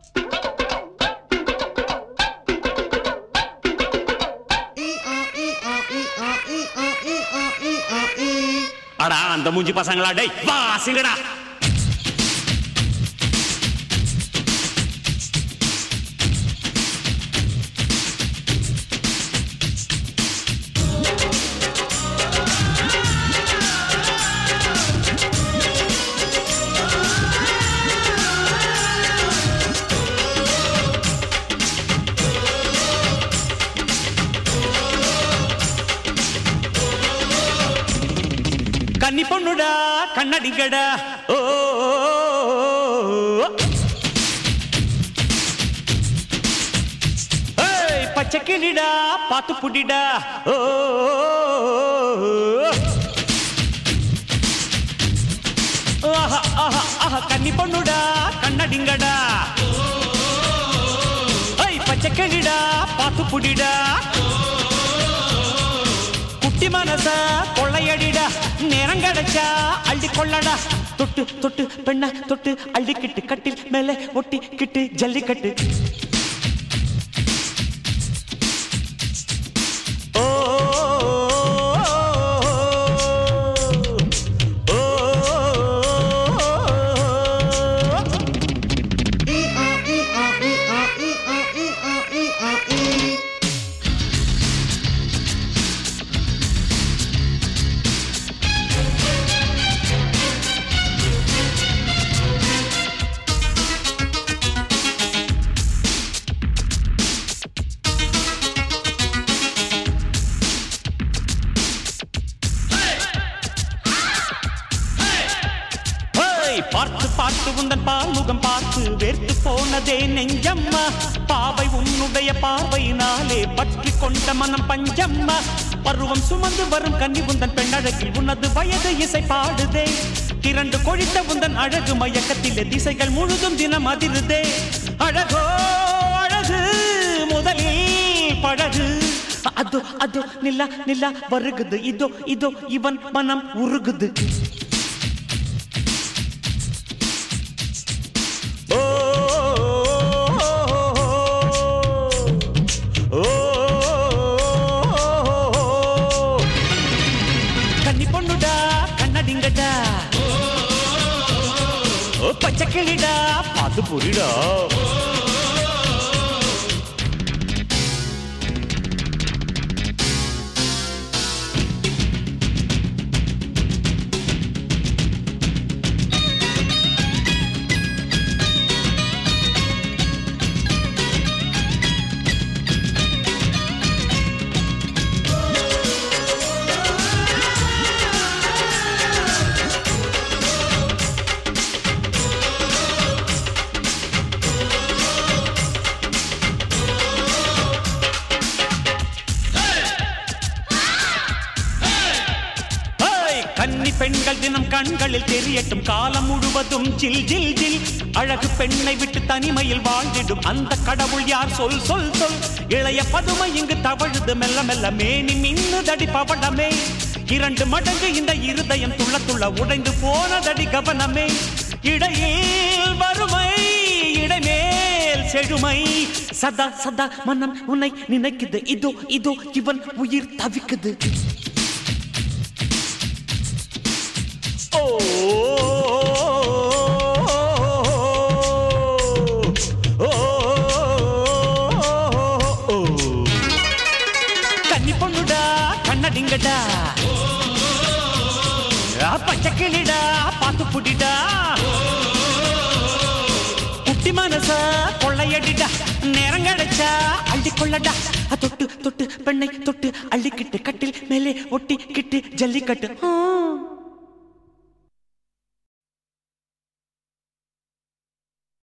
அடா அந்த மூஞ்சி பசங்களா டேய் வா சிங்கடா கன்னி பொண்ணுடா கண்ணடிங்கடா ஓ ஏய், பச்சை கிளிடா பாத்து புடிடா ஓ ஆஹா ஆஹா ஆஹா கன்னி பொண்ணுடா கண்ணடிங்கடா ஏய் பச்சை கிளிடா பாத்து புடிடா குட்டி மனச கொள்ளையடிடா நேரம் கிடைச்சா அள்ளி கொள்ளடா தொட்டு தொட்டு பெண்ண தொட்டு அள்ளிக்கிட்டு கட்டில் மேலே ஒட்டி கிட்டு ஜல்லிக்கட்டு ஓ, ஓ, ஓ, ஹேய், பார்த்து பார்த்து உந்தன் பால்முகம் பார்த்து வேர்த்து போனதே நெஞ்சம்மா பாவை உன்னுடைய பார்வையினாலே பற்றி கொண்ட மனம் பஞ்சம்மா பருவம் சுமந்து வரும் கன்னி உந்தன் பெண்ணழகில் உனது வயது இசை பாடுதே திரண்டு கொழித்த உந்தன் அழகு மயக்கத்திலே திசைகள் முழுதும் தினம் அதிருதே அழகோ அழகு முதலில் பழகு அதோ அதோ நில்லா நில்லா வருகுது இதோ இதோ இவன் மனம் உருகுது ஓ ஓ கன்னி பொண்ணுடா கண்ணடிங்கடா ஓ பச்சை கிளிடா பாத்து புரிடா ஹேய், கன்னி பெண்கள் தினம் கண்களில் தெரியட்டும் காலம் முழுவதும் ஜில் ஜில் ஜில் அழகு பெண்ணை விட்டு தனிமையில் வாழ்ந்திடும் அந்த கடவுள் யார் சொல் சொல் சொல் இளைய பதுமை இங்கு தவழுது மெல்ல மெல்ல மேனி மின்னுதடி பவடமே இரண்டு மடங்கு இந்த இருதயம் துள்ள துள்ள உடைந்து போனதடி கவனமே இடையில் வறுமை இடைமேல் செழுமை சதா சதா மனம் உன்னை நினைக்குது இதோ இதோ இவன் உயிர் தவிக்குது ஓ ஓ கன்னி பொண்ணுடா கண்ணடிங்கடா பச்சை கிளிடா பாத்து புடிடா குட்டி மனச கொள்ளையடிடா நேரம் கிடைச்சா அள்ளி கொள்ளடா தொட்டு தொட்டு பெண்ணை தொட்டு அள்ளிக்கிட்டு கட்டில் மேலே ஒட்டி கிட்டு ஜல்லிக்கட்டு ஆ